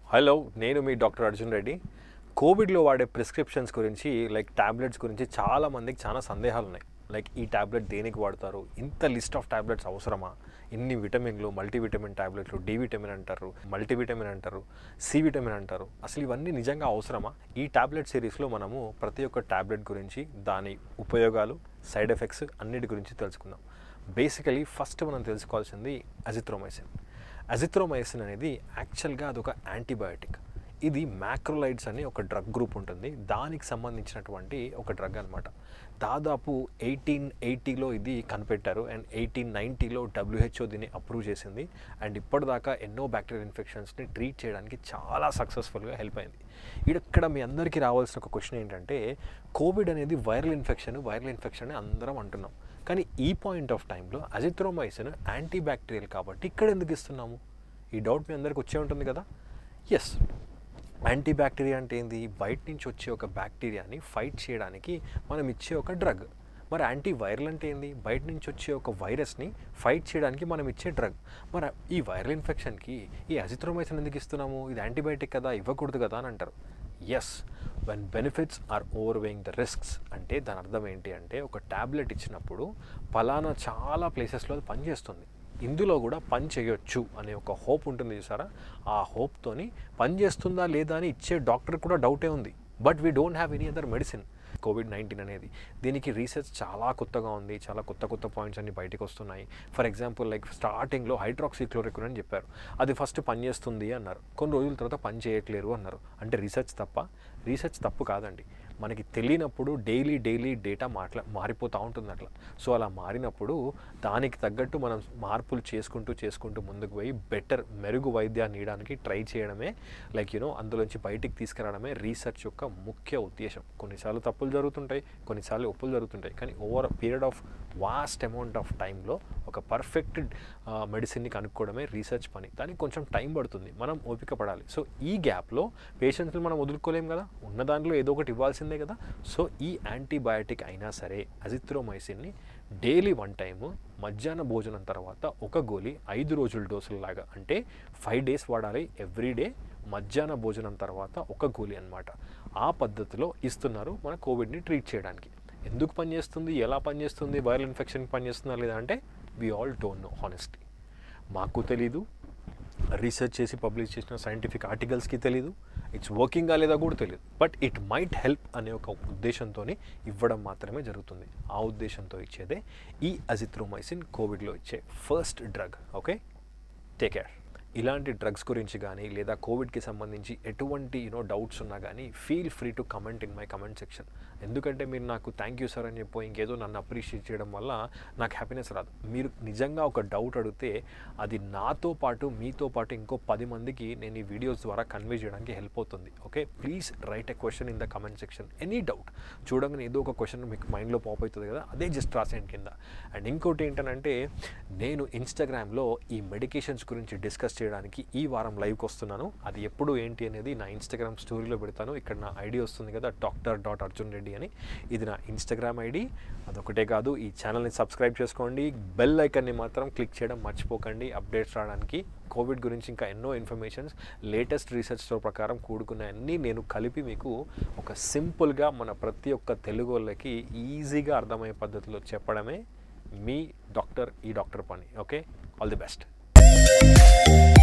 hello నేను మీ doctor Arjun Reddy కోవిడ్లో వాడే ప్రిస్క్రిప్షన్స్ గురించి లైక్ ట్యాబ్లెట్స్ గురించి చాలా మందికి చాలా సందేహాలు ఉన్నాయి లైక్ ఈ ట్యాబ్లెట్ దేనికి వాడతారు ఇంత లిస్ట్ ఆఫ్ ట్యాబ్లెట్స్ అవసరమా ఇన్ని విటమిన్లు మల్టీవిటమిన్ ట్యాబ్లెట్లు డి విటమిన్ అంటారు మల్టీవిటమిన్ అంటారు సి విటమిన్ అంటారు అసలు ఇవన్నీ నిజంగా అవసరమా ఈ ట్యాబ్లెట్ సిరీస్లో మనము ప్రతి ఒక్క ట్యాబ్లెట్ గురించి దాని ఉపయోగాలు సైడ్ ఎఫెక్ట్స్ అన్నిటి గురించి తెలుసుకుందాం బేసికలీ ఫస్ట్ మనం తెలుసుకోవాల్సింది అజిత్రోమైసిన్ అజిత్రోమైసిన్ అనేది యాక్చువల్గా అదొక యాంటీబయాటిక్ ఇది మ్యాక్రోలైడ్స్ అని ఒక డ్రగ్ గ్రూప్ ఉంటుంది దానికి సంబంధించినటువంటి ఒక డ్రగ్ అనమాట దాదాపు ఎయిటీన్ ఎయిటీలో ఇది కనిపెట్టారు అండ్ ఎయిటీన్ నైంటీలో డబ్ల్యూహెచ్ఓ దీన్ని అప్రూవ్ చేసింది అండ్ ఇప్పటిదాకా ఎన్నో బ్యాక్టీరియల్ ఇన్ఫెక్షన్స్ని ట్రీట్ చేయడానికి చాలా సక్సెస్ఫుల్గా హెల్ప్ అయింది ఇక్కడ మీ అందరికీ రావాల్సిన ఒక క్వశ్చన్ ఏంటంటే కోవిడ్ అనేది వైరల్ ఇన్ఫెక్షన్ వైరల్ ఇన్ఫెక్షన్ అని అందరం అంటున్నాం కానీ ఈ పాయింట్ ఆఫ్ టైంలో అజిత్రోమైసిన్ యాంటీ బ్యాక్టీరియల్ కాబట్టి ఇక్కడ ఎందుకు ఇస్తున్నాము ఈ డౌట్ మీ అందరికి వచ్చే ఉంటుంది కదా ఎస్ యాంటీ బ్యాక్టీరియా అంటే ఏంది బయట నుంచి వచ్చే ఒక బ్యాక్టీరియాని ఫైట్ చేయడానికి మనం ఇచ్చే ఒక డ్రగ్ మరి యాంటీ వైరల్ అంటే ఏంది బయట నుంచి వచ్చే ఒక వైరస్ని ఫైట్ చేయడానికి మనం ఇచ్చే డ్రగ్ మరి ఈ వైరల్ ఇన్ఫెక్షన్కి ఈ అజిత్రోమైసిన్ ఎందుకు ఇస్తున్నాము ఇది యాంటీబయాటిక్ కదా ఇవ్వకూడదు కదా అని అంటారు yes when benefits are overweighing the risks అంటే దాని అర్థం ఏంటి అంటే ఒక ట్యాబ్లెట్ ఇచ్చినప్పుడు పలానా చాలా ప్లేసెస్లో అది పనిచేస్తుంది ఇందులో కూడా పని చేయొచ్చు అనే ఒక హోప్ ఉంటుంది చూసారా ఆ హోప్తోని పని చేస్తుందా లేదా అని ఇచ్చే డాక్టర్ కూడా డౌటే ఉంది but we don't have any other medicine covid nineteen అనేది దీనికి రీసెర్చ్ చాలా కొత్తగా ఉంది చాలా కొత్త కొత్త పాయింట్స్ అన్ని బయటకు వస్తున్నాయి ఫర్ ఎగ్జాంపుల్ లైక్ స్టార్టింగ్లో హైడ్రాక్సిక్లోరిక్విన్ అని చెప్పారు అది ఫస్ట్ పనిచేస్తుంది అన్నారు కొన్ని రోజుల తర్వాత పని చేయట్లేరు అన్నారు అంటే రీసెర్చ్ తప్ప రీసెర్చ్ తప్పు కాదండి మనకి తెలియనప్పుడు డైలీ డైలీ డేటా మాట్లా మారిపోతూ ఉంటుంది అట్లా సో అలా మారినప్పుడు దానికి తగ్గట్టు మనం మార్పులు చేసుకుంటూ చేసుకుంటూ ముందుకు పోయి బెటర్ మెరుగు వైద్యాన్ని ఇవ్వడానికి ట్రై చేయడమే లైక్ యూనో అందులోంచి బయటికి తీసుకురావడమే రీసెర్చ్ యొక్క ముఖ్య ఉద్దేశం కొన్నిసార్లు తప్పులు జరుగుతుంటాయి కొన్నిసార్లు ఒప్పులు జరుగుతుంటాయి కానీ over period of vast amount of టైంలో ఒక పర్ఫెక్ట్ మెడిసిన్ని కనుక్కోవడమే రీసెర్చ్ పని దానికి కొంచెం టైం పడుతుంది మనం ఓపిక పడాలి సో ఈ గ్యాప్లో పేషెంట్స్ని మనం వదులుకోలేం కదా ఉన్న దాంట్లో ఏదో ఒకటి ఇవ్వాల్సిందే కదా సో ఈ యాంటీబయాటిక్ అయినా సరే అజిత్రోమైసిన్ని డైలీ వన్ టైము మధ్యాహ్న భోజనం తర్వాత ఒక గోళీ ఐదు రోజుల డోసులలాగా అంటే ఫైవ్ డేస్ వాడాలి ఎవ్రీ డే మధ్యాహ్న భోజనం తర్వాత ఒక గోళీ అనమాట ఆ పద్ధతిలో ఇస్తున్నారు మన కోవిడ్ని ట్రీట్ చేయడానికి ఎందుకు పనిచేస్తుంది ఎలా పనిచేస్తుంది వైరల్ ఇన్ఫెక్షన్కి పనిచేస్తుందా లేదా అంటే we all don't know honestly మాకు తెలీదు రీసెర్చ్ చేసి పబ్లిష్ చేసిన సైంటిఫిక్ ఆర్టికల్స్కి తెలీదు ఇట్స్ వర్కింగ్ లేదా కూడా తెలియదు బట్ ఇట్ మైట్ హెల్ప్ అనే ఒక ఉద్దేశంతో ఇవ్వడం మాత్రమే జరుగుతుంది ఆ ఉద్దేశంతో ఇచ్చేదే ఈ అజిత్రోమైసిన్ కోవిడ్లో ఇచ్చే first drug okay take care ఇలాంటి డ్రగ్స్ గురించి కానీ లేదా కోవిడ్కి సంబంధించి ఎటువంటి యూనో డౌట్స్ ఉన్నా కానీ feel free to comment in my comment section ఎందుకంటే మీరు నాకు థ్యాంక్ యూ సార్ అని చెప్పి ఇంకేదో నన్ను అప్రిషియేట్ చేయడం వల్ల నాకు హ్యాపీనెస్ రాదు మీరు నిజంగా ఒక డౌట్ అడిగితే అది నాతో పాటు మీతో పాటు ఇంకో పది మందికి నేను ఈ వీడియోస్ ద్వారా కన్వే చేయడానికి హెల్ప్ అవుతుంది okay please write a question in the comment section any doubt చూడగానే ఏదో ఒక క్వశ్చన్ మీకు మైండ్లో పాప్ అవుతుంది కదా అదే జస్ట్ రాసేయండి కింద అండ్ ఇంకోటి ఏంటంటే నేను ఇన్స్టాగ్రామ్లో ఈ మెడికేషన్స్ గురించి డిస్కస్ చేయడానికి ఈ వారం లైవ్కి వస్తున్నాను అది ఎప్పుడు ఏంటి అనేది నా ఇన్స్టాగ్రామ్ స్టోరీలో పెడతాను ఇక్కడ నా ఐడి వస్తుంది కదా డాక్టర్ డాట్ అర్జున్ రెడ్డి అని ఇది నా ఇన్స్టాగ్రామ్ ఐడి అదొకటే కాదు ఈ ఛానల్ని సబ్స్క్రైబ్ చేసుకోండి బెల్ ఐకన్ని మాత్రం క్లిక్ చేయడం మర్చిపోకండి అప్డేట్స్ రావడానికి కోవిడ్ గురించి ఇంకా ఎన్నో ఇన్ఫర్మేషన్స్ లేటెస్ట్ రీసెర్చ్తో ప్రకారం కూడుకున్న అన్నీ నేను కలిపి మీకు ఒక సింపుల్గా మన ప్రతి ఒక్క తెలుగు వాళ్ళకి ఈజీగా అర్థమయ్యే పద్ధతిలో చెప్పడమే మీ డాక్టర్ ఈ డాక్టర్ పని ఓకే ఆల్ ది బెస్ట్